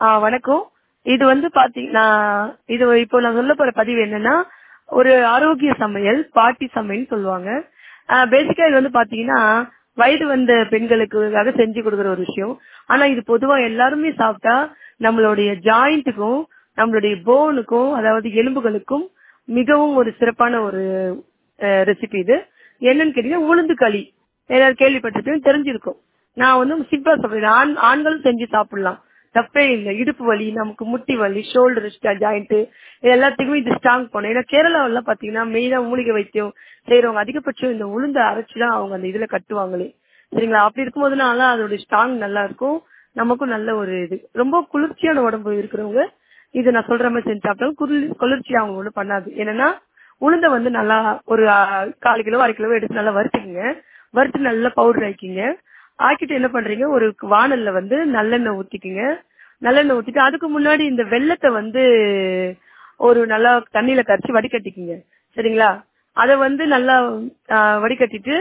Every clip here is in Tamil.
ஆ வணக்கம் இது வந்து பாத்தீங்கன்னா இது இப்போ நான் சொல்ல போற பதிவு என்னன்னா ஒரு ஆரோக்கிய சமையல் பாட்டி சமையல்னு சொல்லுவாங்க பேசிக்கா இது வந்து பாத்தீங்கன்னா வயது வந்த பெண்களுக்காக செஞ்சு கொடுக்குற ஒரு விஷயம் ஆனா இது பொதுவா எல்லாருமே சாப்பிட்டா நம்மளுடைய ஜாயிண்ட்டுக்கும் நம்மளுடைய போனுக்கும் அதாவது எலும்புகளுக்கும் மிகவும் ஒரு சிறப்பான ஒரு ரெசிபி இது என்னன்னு கேட்டீங்கன்னா உளுந்து களி எல்லாரும் கேள்விப்பட்டிருப்பீங்க தெரிஞ்சிருக்கும் நான் வந்து சிம்பிளா சொல்றேன் ஆண் ஆண்களும் செஞ்சு சாப்பிடலாம் தப்பே இல்லை இடுப்பு வலி நமக்கு முட்டி வலி ஷோல்டர் ஜாயிண்ட் இது எல்லாத்துக்குமே இது ஸ்ட்ராங் பண்ணும் ஏன்னா கேரளாவெல்லாம் பாத்தீங்கன்னா மெயினா மூலிகை வைத்தியம் செய்யறவங்க அதிகபட்சம் இந்த உளுந்த அரைச்சுதான் அவங்க அந்த இதுல கட்டுவாங்களே சரிங்களா அப்படி இருக்கும்போது நல்லா அதோட ஸ்ட்ராங் நல்லா இருக்கும் நமக்கும் நல்ல ஒரு இது ரொம்ப குளிர்ச்சியான உடம்பு இருக்கிறவங்க இது நான் சொல்ற மாதிரி செஞ்சு சாப்பிட்டாலும் குளிர் குளிர்ச்சி அவங்க ஒன்றும் பண்ணாது என்னன்னா உளுந்த வந்து நல்லா ஒரு கால் கிலோ அரை கிலோ எடுத்து நல்லா வறுத்துக்குங்க வறுத்து நல்லா பவுடர் ஆக்கிங்க ஆக்கிட்டு என்ன பண்றீங்க ஒரு வானல்ல வந்து நல்லெண்ணெய் ஊத்திக்குங்க நல்லெண்ணெய் ஊத்திட்டு அதுக்கு முன்னாடி இந்த வெள்ளத்தை வந்து ஒரு நல்லா தண்ணியில கரைச்சி வடிகட்டிக்குங்க சரிங்களா அதை வந்து நல்லா வடிகட்டிட்டு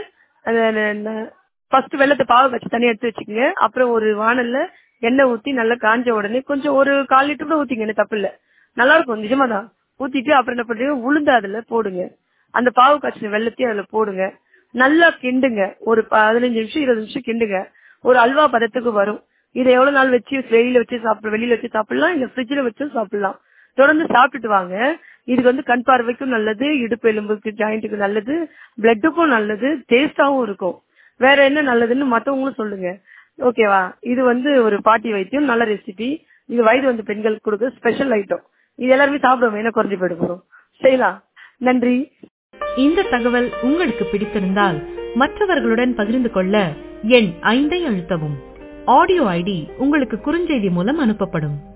ஃபர்ஸ்ட் வெள்ளத்தை பாவ வச்சு தனியா எடுத்து வச்சுக்கோங்க அப்புறம் ஒரு வானல்ல எண்ணெய் ஊத்தி நல்லா காஞ்ச உடனே கொஞ்சம் ஒரு கால் லிட்டர் கூட ஊத்திங்க என்ன தப்பு இல்ல நல்லா இருக்கும் நிஜமாதான் ஊத்திட்டு அப்புறம் என்ன பண்றீங்க உளுந்து அதுல போடுங்க அந்த பாவு காய்ச்சின வெள்ளத்தையும் அதுல போடுங்க நல்லா கிண்டுங்க ஒரு பதினஞ்சு நிமிஷம் இருபது நிமிஷம் கிண்டுங்க ஒரு அல்வா பதத்துக்கு வரும் இதை எவ்வளவு நாள் வச்சு வெளியில வச்சு சாப்பிட வெளியில வச்சு சாப்பிடலாம் இல்ல ஃப்ரிட்ஜ்ல வச்சும் சாப்பிடலாம் தொடர்ந்து சாப்பிட்டுட்டு வாங்க இதுக்கு வந்து கண் பார்வைக்கும் நல்லது இடுப்பு எலும்புக்கு ஜாயிண்ட்டுக்கு நல்லது பிளட்டுக்கும் நல்லது டேஸ்டாவும் இருக்கும் வேற என்ன நல்லதுன்னு மத்தவங்களும் சொல்லுங்க ஓகேவா இது வந்து ஒரு பாட்டி வைத்தியம் நல்ல ரெசிபி இது வயது வந்த பெண்களுக்கு கொடுக்க ஸ்பெஷல் ஐட்டம் இது எல்லாருமே சாப்பிடுவோம் என்ன குறைஞ்சு போயிட போறோம் செய்யலாம் நன்றி இந்த தகவல் உங்களுக்கு பிடித்திருந்தால் மற்றவர்களுடன் பகிர்ந்து கொள்ள எண் ஐந்தை அழுத்தவும் ஆடியோ ஐடி உங்களுக்கு குறுஞ்செய்தி மூலம் அனுப்பப்படும்